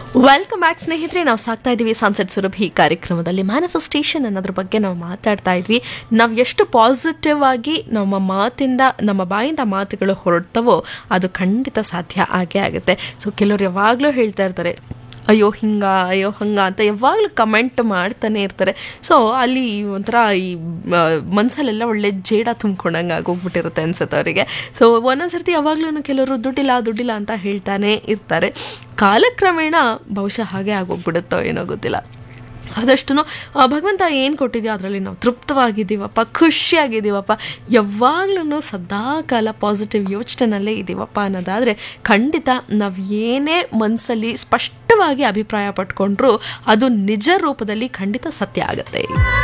welcome back ಸ್ನೇಹಿತರೆ ನಾವು ಸಾಕ್ತಾ ಇದ್ದೀವಿ ಸನ್ಸೆಟ್ ಸುರಭಿ ಕಾರ್ಯಕ್ರಮದಲ್ಲಿ ಮ್ಯಾನಿಫೆಸ್ಟೇಷನ್ ಅನ್ನೋದ್ರ ಬಗ್ಗೆ ನಾವು ಮಾತಾಡ್ತಾ ಇದ್ವಿ ನಾವು ಎಷ್ಟು ಪಾಸಿಟಿವ್ ಆಗಿ ನಮ್ಮ ಮಾತಿಂದ ನಮ್ಮ ಬಾಯಿಂದ ಮಾತುಗಳು ಹೊರಡ್ತವೋ ಅದು ಖಂಡಿತ ಸಾಧ್ಯ ಆಗೇ ಆಗುತ್ತೆ ಸೊ ಕೆಲವರು ಯಾವಾಗಲೂ ಹೇಳ್ತಾ ಇರ್ತಾರೆ ಅಯ್ಯೋ ಹಿಂಗ ಅಯ್ಯೋ ಹಂಗ ಅಂತ ಯಾವಾಗಲೂ ಕಮೆಂಟ್ ಮಾಡ್ತಾನೆ ಇರ್ತಾರೆ ಸೊ ಅಲ್ಲಿ ಒಂಥರ ಈ ಮ- ಮನ್ಸಲ್ಲೆಲ್ಲ ಒಳ್ಳೆ ಜೇಡ ತುಂಬ್ಕೊಂಡಂಗೆ ಆಗೋಗ್ಬಿಟ್ಟಿರುತ್ತೆ ಅನ್ಸುತ್ತೆ ಅವರಿಗೆ ಸೊ ಒಂದೊಂದ್ಸರ್ತಿ ಯಾವಾಗ್ಲೂ ಕೆಲವರು ದುಡ್ಡಿಲ್ಲ ದುಡ್ಡಿಲ್ಲ ಅಂತ ಹೇಳ್ತಾನೆ ಇರ್ತಾರೆ ಕಾಲಕ್ರಮೇಣ ಬಹುಶಃ ಹಾಗೆ ಆಗೋಗ್ಬಿಡುತ್ತೋ ಏನೋ ಗೊತ್ತಿಲ್ಲ ಆದಷ್ಟು ಭಗವಂತ ಏನು ಕೊಟ್ಟಿದೆಯೋ ಅದರಲ್ಲಿ ನಾವು ತೃಪ್ತವಾಗಿದ್ದೀವಪ್ಪ ಖುಷಿಯಾಗಿದ್ದೀವಪ್ಪ ಯಾವಾಗ್ಲೂ ಸದಾ ಕಾಲ ಪಾಸಿಟಿವ್ ಯೋಚನೆನಲ್ಲೇ ಇದ್ದೀವಪ್ಪ ಅನ್ನೋದಾದರೆ ಖಂಡಿತ ನಾವು ಏನೇ ಮನಸ್ಸಲ್ಲಿ ಸ್ಪಷ್ಟವಾಗಿ ಅಭಿಪ್ರಾಯ ಪಟ್ಕೊಂಡ್ರೂ ಅದು ನಿಜ ರೂಪದಲ್ಲಿ ಖಂಡಿತ ಸತ್ಯ ಆಗುತ್ತೆ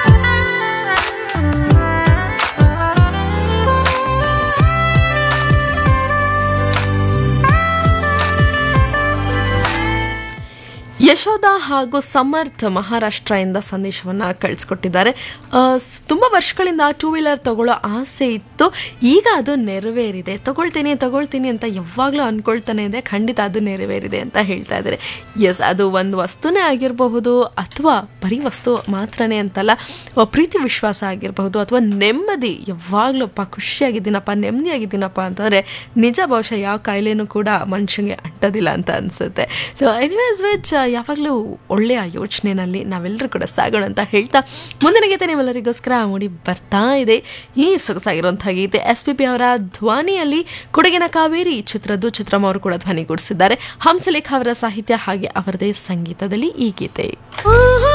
ಯಶೋಧ ಹಾಗೂ ಸಮರ್ಥ್ ಮಹಾರಾಷ್ಟ್ರದಿಂದ ಸಂದೇಶವನ್ನು ಕಳಿಸ್ಕೊಟ್ಟಿದ್ದಾರೆ ಆ, ಸ್- ತುಂಬ ವರ್ಷಗಳಿಂದ ಟೂ ವೀಲರ್ ತಗೊಳ್ಳೋ ಆಸೆ ಇತ್ತು ಈಗ ಅದು ನೆರವೇರಿದೆ ತಗೊಳ್ತೀನಿ ತಗೊಳ್ತೀನಿ ಅಂತ ಯಾವಾಗಲೂ ಅಂದ್ಕೊಳ್ತಾನೆ ಇದೆ ಖಂಡಿತ ಅದು ನೆರವೇರಿದೆ ಅಂತ ಹೇಳ್ತಾ ಇದ್ದಾರೆ ಎಸ್ ಅದು ಒಂದು ವಸ್ತುನೇ ಆಗಿರಬಹುದು ಅಥವಾ ಬರೀ ವಸ್ತು ಮಾತ್ರನೇ ಅಂತಲ್ಲ ಆ, ಪ್ರೀತಿ ವಿಶ್ವಾಸ ಆಗಿರಬಹುದು ಅಥವಾ ನೆಮ್ಮದಿ ಯಾವಾಗಲೂ ಅಪ್ಪ ಖುಷಿಯಾಗಿದ್ದೀನಪ್ಪ ನೆಮ್ಮದಿಯಾಗಿದ್ದೀನಪ್ಪ ಅಂತಂದರೆ ನಿಜ ಬಹುಶಃ ಯಾವ ಕಾಯಿಲೆನೂ ಕೂಡ ಮನುಷ್ಯನಿಗೆ ಅಂಟೋದಿಲ್ಲ ಅಂತ ಅನಿಸುತ್ತೆ ಸೊ ಎನಿವೇಸ್ ವಿಚ್ ಯಾವಾಗಲೂ ಒಳ್ಳೆಯ ಯೋಚನೆಯಲ್ಲಿ ನಾವೆಲ್ಲರೂ ಕೂಡ ಸಾಗೋಣ ಅಂತ ಹೇಳ್ತಾ ಮುಂದಿನ ಗೀತೆ ನಿಮ್ಮೆಲ್ಲರಿಗೋಸ್ಕರ ಮೂಡಿ ಬರ್ತಾ ಇದೆ ಈ ಸೊಗಸಾಗಿರುವಂತಹ ಗೀತೆ ಎಸ್ ಪಿ ಪಿ ಅವರ ಧ್ವನಿಯಲ್ಲಿ ಕೊಡಗಿನ ಕಾವೇರಿ ಚಿತ್ರದ್ದು ಚಿತ್ರಮ್ಮ ಅವರು ಕೂಡ ಧ್ವನಿಗೂಡಿಸಿದ್ದಾರೆ ಹಂಸಲೇಖ ಅವರ ಸಾಹಿತ್ಯ ಹಾಗೆ ಅವರದೇ ಸಂಗೀತದಲ್ಲಿ ಈ ಗೀತೆ